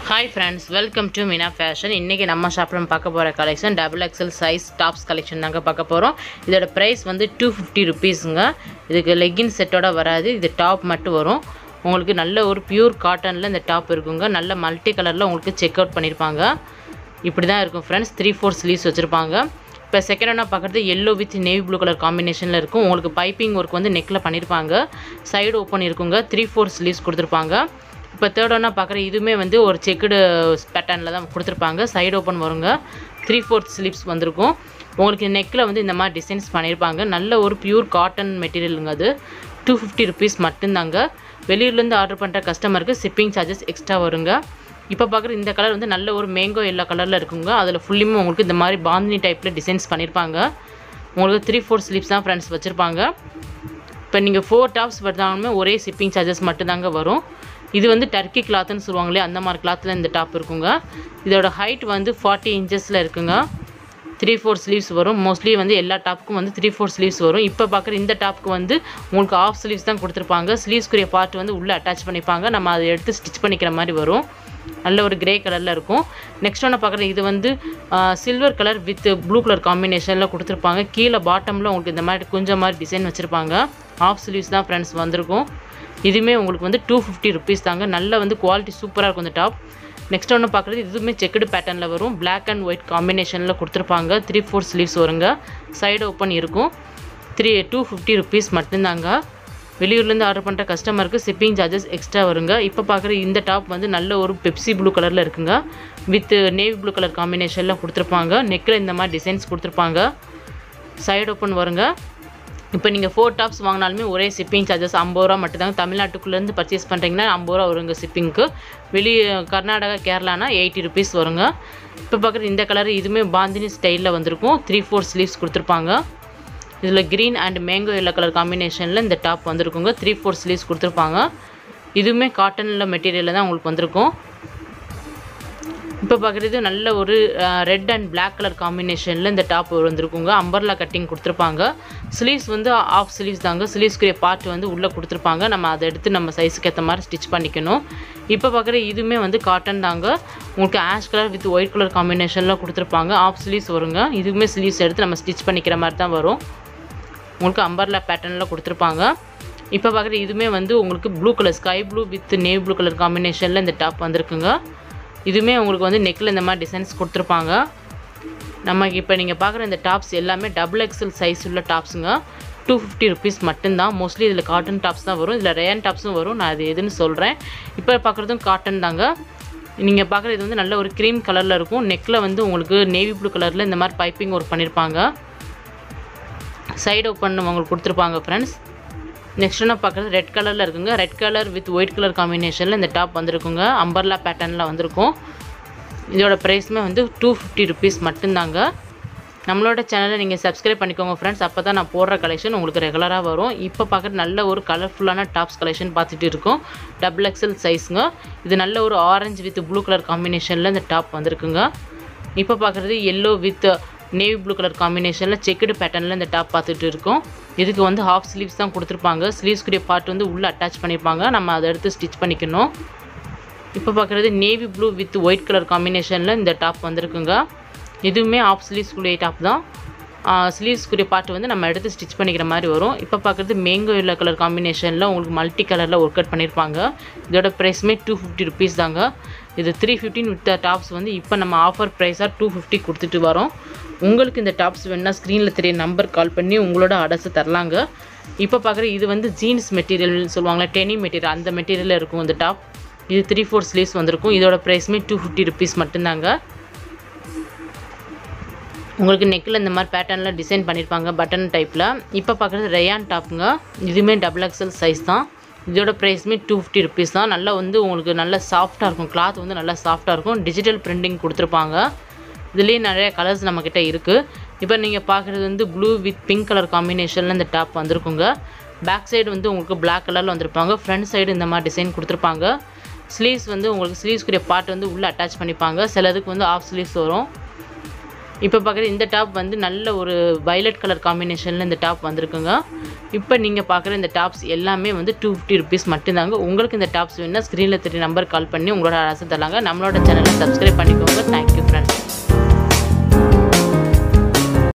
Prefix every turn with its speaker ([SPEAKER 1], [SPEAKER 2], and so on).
[SPEAKER 1] hi friends welcome to Meena fashion இன்றைக்கி நம்ம ஷாப்பில் பார்க்க போகிற collection double XL size tops collection தாங்க பார்க்க போகிறோம் இதோட ப்ரைஸ் வந்து டூ ஃபிஃப்டி ருபீஸுங்க இதுக்கு லெக்கின் செட்டோட வராது இது டாப் மட்டும் வரும் உங்களுக்கு நல்ல ஒரு பியூர் காட்டனில் இந்த டாப் இருக்குங்க நல்ல மல்டி கலரில் உங்களுக்கு செக் அவுட் பண்ணியிருப்பாங்க இப்படி தான் இருக்கும் ஃப்ரெண்ட்ஸ் த்ரீ ஃபோர் ஸ்லீவ்ஸ் வச்சுருப்பாங்க இப்போ செகண்ட் ஒன்றா பார்க்குறது yellow with navy blue colour காம்பினேஷனில் இருக்கும் உங்களுக்கு பைப்பிங் ஒர்க் வந்து நெக்கில் பண்ணியிருப்பாங்க சைடு ஓப்பன் இருக்குங்க த்ரீ ஃபோர் ஸ்லீவ்ஸ் கொடுத்துருப்பாங்க இப்போ தேர்ட் ஒன்றா பார்க்குற இதுவுமே வந்து ஒரு செக்குடு பேட்டர்னில் தான் கொடுத்துருப்பாங்க சைடு ஓப்பன் வருங்க த்ரீ ஃபோர்த் ஸ்லீவ்ஸ் வந்திருக்கும் உங்களுக்கு நெக்கில் வந்து இந்த மாதிரி டிசைன்ஸ் பண்ணியிருப்பாங்க நல்ல ஒரு பியூர் காட்டன் மெட்டீரியலுங்க அது டூ ஃபிஃப்டி ருபீஸ் மட்டும்தாங்க வெளியூர்லேருந்து ஆர்டர் பண்ணுற கஸ்டமருக்கு ஷிப்பிங் சார்ஜஸ் எக்ஸ்ட்ரா வருங்க இப்போ பார்க்குற இந்த கலர் வந்து நல்ல ஒரு மேங்கோ எல்லோ கலரில் இருக்குங்க அதில் ஃபுல்லுமே உங்களுக்கு இந்த மாதிரி பாந்தினி டைப்பில் டிசைன்ஸ் பண்ணியிருப்பாங்க உங்களுக்கு த்ரீ ஃபோர் ஸ்லீவ்ஸ் தான் ஃப்ரெண்ட்ஸ் வச்சுருப்பாங்க இப்போ நீங்கள் ஃபோர் டாப்ஸ் பார்த்தாலுமே ஒரே ஷிப்பிங் சார்ஜஸ் மட்டும்தாங்க வரும் இது வந்து டர்க்கி கிளாத்துன்னு சொல்லுவாங்களே அந்த மாதிரி கிளாத்தில் இந்த டாப் இருக்குங்க இதோட ஹைட் வந்து ஃபார்ட்டி இன்ச்சஸில் இருக்குங்க த்ரீ ஃபோர் ஸ்லீவ்ஸ் வரும் மோஸ்ட்லி வந்து எல்லா டாப்புக்கும் வந்து த்ரீ ஃபோர் ஸ்லீவ்ஸ் வரும் இப்போ பார்க்குற இந்த டாப்புக்கு வந்து உங்களுக்கு ஆஃப் ஸ்லீவ்ஸ் தான் கொடுத்துருப்பாங்க ஸ்லீவ்ஸ்க்குரிய பார்ட் வந்து உள்ளே அட்டாச் பண்ணிப்பாங்க நம்ம அதை எடுத்து ஸ்டிச் பண்ணிக்கிற மாதிரி வரும் நல்ல ஒரு கிரே கலரில் இருக்கும் நெக்ஸ்ட் ஒன்று பார்க்குறது இது வந்து silver colour with blue colour காம்பினேஷனில் கொடுத்துருப்பாங்க கீழே பாட்டமில் உங்களுக்கு இந்த மாதிரி கொஞ்சம் மாதிரி டிசைன் வச்சுருப்பாங்க ஆஃப் ஸ்லீவ்ஸ் தான் ஃப்ரெண்ட்ஸ் வந்திருக்கும் இதுவுமே உங்களுக்கு வந்து டூ ஃபிஃப்டி ருபீஸ் தாங்க நல்ல வந்து குவாலிட்டி சூப்பராக இருக்கும் இந்த டாப் நெக்ஸ்ட் ஒன்று பார்க்குறது இதுவுமே செக்குடு பேட்டர்னில் வரும் பிளாக் அண்ட் ஒயிட் காம்பினேஷனில் கொடுத்துருப்பாங்க த்ரீ ஃபோர் ஸ்லீவ்ஸ் வருங்க சைடு ஓப்பன் இருக்கும் த்ரீ டூ ஃபிஃப்டி ருபீஸ் மட்டும்தாங்க வெளியூர்லேருந்து ஆர்டர் பண்ணுற கஸ்டமருக்கு ஷிப்பிங் சார்ஜஸ் எக்ஸ்ட்ரா வருங்க இப்போ பார்க்குற இந்த டாப் வந்து நல்ல ஒரு பெப்சி ப்ளூ கலரில் இருக்குங்க வித் நேவி ப்ளூ கலர் காம்பினேஷனில் கொடுத்துருப்பாங்க நெக்கில் இந்த மாதிரி டிசைன்ஸ் கொடுத்துருப்பாங்க சைடு ஓப்பன் வருங்க இப்போ நீங்கள் ஃபோர் டாப்ஸ் வாங்கினாலுமே ஒரே ஷிப்பிங் சார்ஜஸ் ஐம்பது ரூபா மட்டும்தாங்க தமிழ்நாட்டுக்குள்ளேருந்து பர்ச்சேஸ் பண்ணுறீங்கன்னா ஐம்பது ரூபா வருங்க ஷிப்பிங்க்கு வெளி கர்நாடகா கேரளானா எயிட்டி ருபீஸ் வருங்க இப்போ பார்க்குறது இந்த கலர் இதுவுமே பாந்தினி ஸ்டைலில் வந்திருக்கும் த்ரீ ஃபோர் ஸ்லீவ்ஸ் கொடுத்துருப்பாங்க இதில் green and mango yellow colour காம்பினேஷனில் இந்த டாப் வந்திருக்குங்க த்ரீ ஃபோர் ஸ்லீவ்ஸ் கொடுத்துருப்பாங்க இதுவுமே காட்டனில் மெட்டீரியலில் தான் உங்களுக்கு வந்திருக்கும் இப்போ பார்க்குறது நல்ல ஒரு ரெட் அண்ட் பிளாக் கலர் காம்பினேஷனில் இந்த டாப் வந்திருக்குங்க அம்பர்லா கட்டிங் கொடுத்துருப்பாங்க ஸ்லீவ்ஸ் வந்து ஆஃப் ஸ்லீவ்ஸ் தாங்க ஸ்லீவ்ஸ்க்குரிய பார்ட் வந்து உள்ளே கொடுத்துருப்பாங்க நம்ம அதை எடுத்து நம்ம சைஸுக்கு ஏற்ற மாதிரி ஸ்டிச் பண்ணிக்கணும் இப்போ பார்க்குற இதுவுமே வந்து காட்டன் தாங்க உங்களுக்கு ash colour with white colour காம்பினேஷனில் கொடுத்துருப்பாங்க ஆஃப் ஸ்லீவ்ஸ் வருங்க இதுவுமே ஸ்லீவ்ஸ் எடுத்து நம்ம ஸ்டிச் பண்ணிக்கிற மாதிரி தான் வரும் உங்களுக்கு அம்பர்லா பேட்டர்னில் கொடுத்துருப்பாங்க இப்போ பார்க்குற இதுவுமே வந்து உங்களுக்கு blue colour sky blue with navy blue colour காம்பினேஷனில் இந்த டாப் வந்திருக்குங்க இதுவுமே உங்களுக்கு வந்து நெக்கில் இந்த மாதிரி டிசைன்ஸ் கொடுத்துருப்பாங்க நமக்கு இப்போ நீங்கள் பார்க்குற இந்த டாப்ஸ் எல்லாமே டபுள் எக்ஸல் சைஸ் உள்ள டாப்ஸுங்க டூ ஃபிஃப்டி ருபீஸ் மட்டும்தான் மோஸ்ட்லி இதில் காட்டன் டாப்ஸ் தான் வரும் இதில் ரேன் டாப்ஸும் வரும் நான் அது எதுன்னு சொல்கிறேன் இப்போ பார்க்குறதும் காட்டன் தாங்க நீங்கள் பார்க்குற இது வந்து நல்ல ஒரு க்ரீம் கலரில் இருக்கும் நெக்கில் வந்து உங்களுக்கு நேவி ப்ளூ கலரில் இந்த மாதிரி பைப்பிங் ஒர்க் பண்ணியிருப்பாங்க சைடு ஓப்பன் உங்களுக்கு கொடுத்துருப்பாங்க ஃப்ரெண்ட்ஸ் நெக்ஸ்ட் என்ன பார்க்குறது ரெட் கலரில் இருக்குங்க red colour with white colour காம்பினேஷனில் இந்த டாப் வந்திருக்குங்க அம்பர்லா பேட்டர்னில் வந்திருக்கும் இதோட ப்ரைஸுமே வந்து டூ ஃபிஃப்டி ருபீஸ் மட்டும்தாங்க நம்மளோட சேனலை நீங்கள் சப்ஸ்கிரைப் பண்ணிக்கோங்க ஃப்ரெண்ட்ஸ் அப்போ தான் நான் போடுற கலெக்ஷன் உங்களுக்கு ரெகுலராக வரும் இப்போ பார்க்குறது நல்ல ஒரு கலர்ஃபுல்லான டாப்ஸ் கலெக்ஷன் பார்த்துட்டு இருக்கோம் டபுள் எக்ஸல் சைஸுங்க இது நல்ல ஒரு ஆரஞ்சு வித் ப்ளூ கலர் காம்பினேஷனில் இந்த டாப் வந்திருக்குங்க இப்போ பார்க்குறது yellow with navy blue colour காம்பினேஷனில் செக்குடு பேட்டர்னில் இந்த டாப் பார்த்துட்டு இருக்கோம் இதுக்கு வந்து ஹாஃப் ஸ்லீவ்ஸ் தான் கொடுத்துருப்பாங்க ஸ்லீவ்ஸ்க்குரிய பார்ட் வந்து உள்ளே அட்டாச் பண்ணியிருப்பாங்க நம்ம அதை எடுத்து ஸ்டிச் பண்ணிக்கணும் இப்போ பார்க்குறது navy blue with white colour காம்பினேஷனில் இந்த டாப் வந்திருக்குங்க இதுவுமே ஆஃப் ஸ்லீவ்ஸ்க்குரிய டாப் தான் ஸ்லீவ்ஸ்க்குரிய பார்ட் வந்து நம்ம எடுத்து ஸ்டிச் பண்ணிக்கிற மாதிரி வரும் இப்போ பார்க்குறது மேங்கோ எல்லோ கலர் காம்பினேஷனில் உங்களுக்கு மல்டி கலரில் ஒர்க் அவுட் பண்ணியிருப்பாங்க இதோட ப்ரைஸுமே டூ ஃபிஃப்டி ருபீஸ் தாங்க இது த்ரீ ஃபிஃப்டின் வித் டாப்ஸ் வந்து இப்போ நம்ம ஆஃபர் ப்ரைஸாக டூ ஃபிஃப்டி கொடுத்துட்டு வரோம் உங்களுக்கு இந்த டாப்ஸ் வேணுன்னா ஸ்க்ரீனில் தெரிய நம்பர் கால் பண்ணி உங்களோட அட்ரஸை தரலாங்க இப்போ பார்க்குற இது வந்து ஜீன்ஸ் மெட்டீரியல் சொல்லுவாங்களே டெனி மெட்டீரியல் அந்த மெட்டீரியலில் இருக்கும் இந்த டாப் இது த்ரீ ஃபோர் ஸ்லீவ்ஸ் வந்திருக்கும் இதோட ப்ரைஸுமே டூ ஃபிஃப்டி ருபீஸ் மட்டும்தாங்க உங்களுக்கு நெக்கில் இந்த மாதிரி பேட்டர்னில் டிசைன் பண்ணியிருப்பாங்க பட்டன் டைப்பில் இப்போ பார்க்குறது ரயான் டாப்புங்க இதுவுமே டபுள் எக்ஸல் சைஸ் தான் இதோட ப்ரைஸுமே டூ ஃபிஃப்டி ருபீஸ் தான் நல்லா வந்து உங்களுக்கு நல்ல சாஃப்டாக இருக்கும் கிளாத் வந்து நல்லா சாஃப்டாக இருக்கும் டிஜிட்டல் பிரிண்டிங் கொடுத்துருப்பாங்க இதுலேயே நிறைய கலர்ஸ் நம்மக்கிட்ட இருக்குது இப்போ நீங்கள் பார்க்குறது வந்து ப்ளூ வித் பிங்க் கலர் காம்பினேஷனில் இந்த டாப் வந்திருக்குங்க பேக் சைடு வந்து உங்களுக்கு பிளாக் கலரில் வந்திருப்பாங்க ஃப்ரண்ட் சைடு இந்த மாதிரி டிசைன் கொடுத்துருப்பாங்க ஸ்லீவ்ஸ் வந்து உங்களுக்கு ஸ்லீவ்ஸ்க்குரிய பார்ட் வந்து உள்ளே அட்டாச் பண்ணிப்பாங்க சிலதுக்கு வந்து ஆஃப் ஸ்லீவ்ஸ் வரும் இப்போ பார்க்குற இந்த டாப் வந்து நல்ல ஒரு வயலட் கலர் காம்பினேஷனில் இந்த டாப் வந்திருக்குங்க இப்போ நீங்கள் பார்க்குற இந்த டாப்ஸ் எல்லாமே வந்து டூ ஃபிஃப்டி ருபீஸ் மட்டும்தாங்க உங்களுக்கு இந்த டாப்ஸ் வேணுன்னா ஸ்க்ரீனில் தெரிய நம்பர் கால் பண்ணி உங்களோட அரசு தரலாங்க நம்மளோட சேனலை சப்ஸ்கிரைப் பண்ணிக்கோங்க தேங்க்யூ ஃப்ரெண்ட்ஸ்